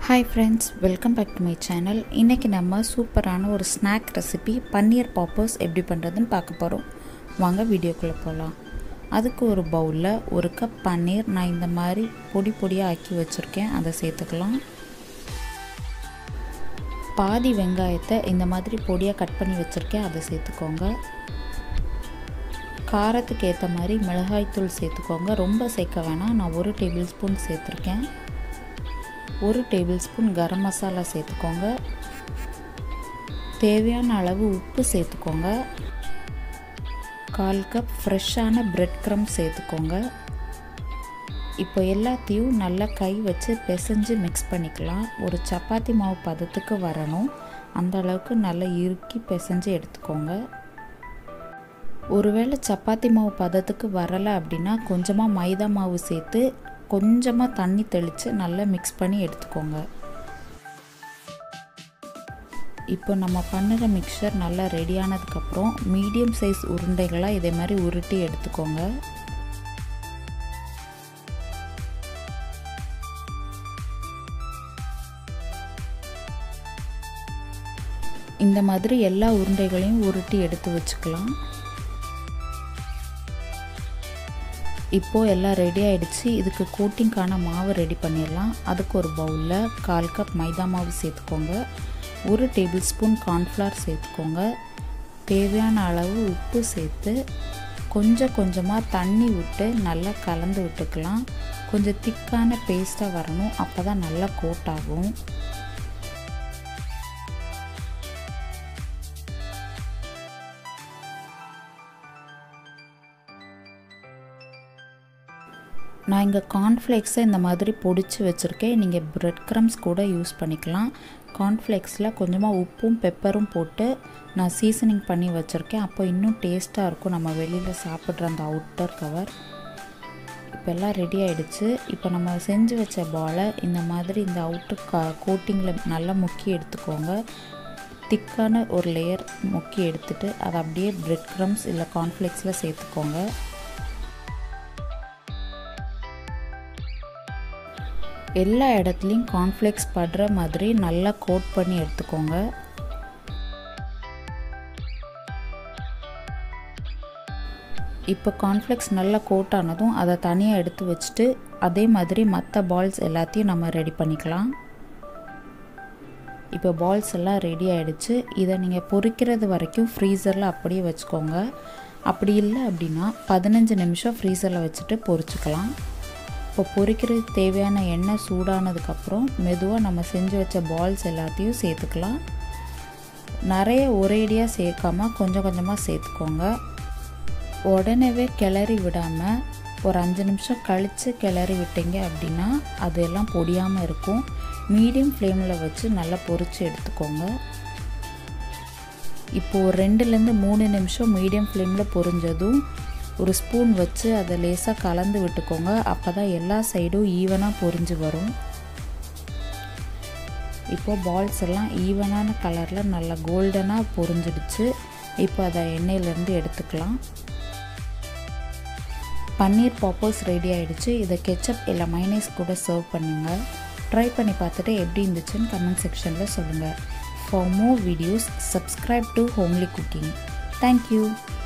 hi friends welcome back to my channel இன்றைக்கி நம்ம சூப்பரான ஒரு ஸ்நாக் ரெசிபி பன்னீர் பாப்பர்ஸ் எப்படி பண்ணுறதுன்னு பார்க்க போகிறோம் வாங்க வீடியோக்குள்ளே போகலாம் அதுக்கு ஒரு பவுலில் ஒரு கப் பன்னீர் நான் இந்த மாதிரி பொடி பொடியாக ஆக்கி வச்சுருக்கேன் அதை சேர்த்துக்கலாம் பாதி வெங்காயத்தை இந்த மாதிரி பொடியாக கட் பண்ணி வச்சுருக்கேன் அதை சேர்த்துக்கோங்க காரத்துக்கு ஏற்ற மாதிரி மிளகாய்த்தூள் சேர்த்துக்கோங்க ரொம்ப சேர்க்க வேணாம் நான் ஒரு டேபிள் ஸ்பூன் சேர்த்துருக்கேன் ஒரு டேபிள் ஸ்பூன் கரம் மசாலா சேர்த்துக்கோங்க தேவையான அளவு உப்பு சேர்த்துக்கோங்க கால் கப் ஃப்ரெஷ்ஷான பிரெட் க்ரம் சேர்த்துக்கோங்க இப்போ எல்லாத்தையும் நல்லா கை வச்சு பிசைஞ்சு மிக்ஸ் பண்ணிக்கலாம் ஒரு சப்பாத்தி மாவு பதத்துக்கு வரணும் அந்த அளவுக்கு நல்லா இறுக்கி பிசைஞ்சு எடுத்துக்கோங்க ஒருவேளை சப்பாத்தி மாவு பதத்துக்கு வரலை அப்படின்னா கொஞ்சமாக மைதா மாவு சேர்த்து கொஞ்சமாக தண்ணி தெளித்து நல்லா மிக்ஸ் பண்ணி எடுத்துக்கோங்க இப்போ நம்ம பண்ணுற மிக்சர் நல்லா ரெடியானதுக்கப்புறம் மீடியம் சைஸ் உருண்டைகளாக இதே மாதிரி உருட்டி எடுத்துக்கோங்க இந்த மாதிரி எல்லா உருண்டைகளையும் உருட்டி எடுத்து வச்சுக்கலாம் இப்போது எல்லாம் ரெடி ஆகிடுச்சு இதுக்கு கோட்டிங்க்கான மாவு ரெடி பண்ணிடலாம் அதுக்கு ஒரு பவுலில் கால் கப் மைதா மாவு சேர்த்துக்கோங்க ஒரு டேபிள் ஸ்பூன் கார்ன்ஃப்ளவர் சேர்த்துக்கோங்க தேவையான அளவு உப்பு சேர்த்து கொஞ்சம் கொஞ்சமாக தண்ணி விட்டு நல்லா கலந்து விட்டுக்கலாம் கொஞ்சம் திக்கான பேஸ்ட்டாக வரணும் அப்போ தான் நல்லா கோட் ஆகும் நான் இங்கே கார்ன்ஃப்ளேக்ஸை இந்த மாதிரி பொடிச்சு வச்சுருக்கேன் நீங்கள் ப்ரெட் க்ரம்ஸ் கூட யூஸ் பண்ணிக்கலாம் கார்ன்ஃப்ளேக்ஸில் கொஞ்சமாக உப்பும் பெப்பரும் போட்டு நான் சீசனிங் பண்ணி வச்சுருக்கேன் அப்போ இன்னும் டேஸ்ட்டாக இருக்கும் நம்ம வெளியில் சாப்பிட்ற அந்த அவுட்டர் கவர் இப்போ எல்லாம் ரெடி ஆகிடுச்சு இப்போ நம்ம செஞ்சு வச்ச பாலை இந்த மாதிரி இந்த அவுட்டர் கா கோட்டிங்கில் நல்லா முக்கி எடுத்துக்கோங்க திக்கான ஒரு லேயர் முக்கி எடுத்துகிட்டு அதை அப்படியே ப்ரெட் க்ரம்ஸ் இல்லை கார்ன்ஃப்ளேக்ஸில் சேர்த்துக்கோங்க எல்லா இடத்துலையும் கார்ன்ஃப்ளேக்ஸ் படுற மாதிரி நல்லா கோட் பண்ணி எடுத்துக்கோங்க இப்போ கார்ன்ஃப்ளேக்ஸ் நல்லா கோட் ஆனதும் அதை தனியாக எடுத்து வச்சுட்டு அதே மாதிரி மற்ற பால்ஸ் எல்லாத்தையும் நம்ம ரெடி பண்ணிக்கலாம் இப்போ பால்ஸ் எல்லாம் ரெடி ஆகிடுச்சு இதை நீங்கள் பொறிக்கிறது வரைக்கும் ஃப்ரீசரில் அப்படியே வச்சுக்கோங்க அப்படி இல்லை அப்படின்னா பதினஞ்சு நிமிஷம் ஃப்ரீசரில் வச்சுட்டு பொறிச்சிக்கலாம் இப்போ பொரிக்கிறதுக்கு தேவையான எண்ணெய் சூடானதுக்கப்புறம் மெதுவாக நம்ம செஞ்சு வச்ச பால்ஸ் எல்லாத்தையும் சேர்த்துக்கலாம் நிறைய ஒரேடியாக சேர்க்காம கொஞ்சம் கொஞ்சமாக சேர்த்துக்கோங்க உடனேவே கிளறி விடாமல் ஒரு அஞ்சு நிமிஷம் கழித்து கிளறி விட்டீங்க அப்படின்னா அது எல்லாம் பொடியாமல் இருக்கும் மீடியம் ஃப்ளேமில் வச்சு நல்லா பொரித்து எடுத்துக்கோங்க இப்போது ஒரு ரெண்டுலேருந்து மூணு நிமிஷம் மீடியம் ஃப்ளேமில் பொரிஞ்சதும் ஒரு ஸ்பூன் வச்சு அதை லேசாக கலந்து விட்டுக்கோங்க அப்போ தான் எல்லா சைடும் ஈவனாக பொரிஞ்சு வரும் இப்போ பால்ஸ் எல்லாம் ஈவனான கலரில் நல்லா கோல்டனாக பொரிஞ்சிடுச்சு இப்போ அதை எண்ணெயிலேருந்து எடுத்துக்கலாம் பன்னீர் பாப்பர்ஸ் ரெடி ஆகிடுச்சு இதை கெச்சப் இல்லை மைனஸ் கூட சர்வ் பண்ணுங்க ட்ரை பண்ணி பார்த்துட்டு எப்படி இருந்துச்சுன்னு கமெண்ட் செக்ஷனில் சொல்லுங்கள் for more videos subscribe to homely cooking thank you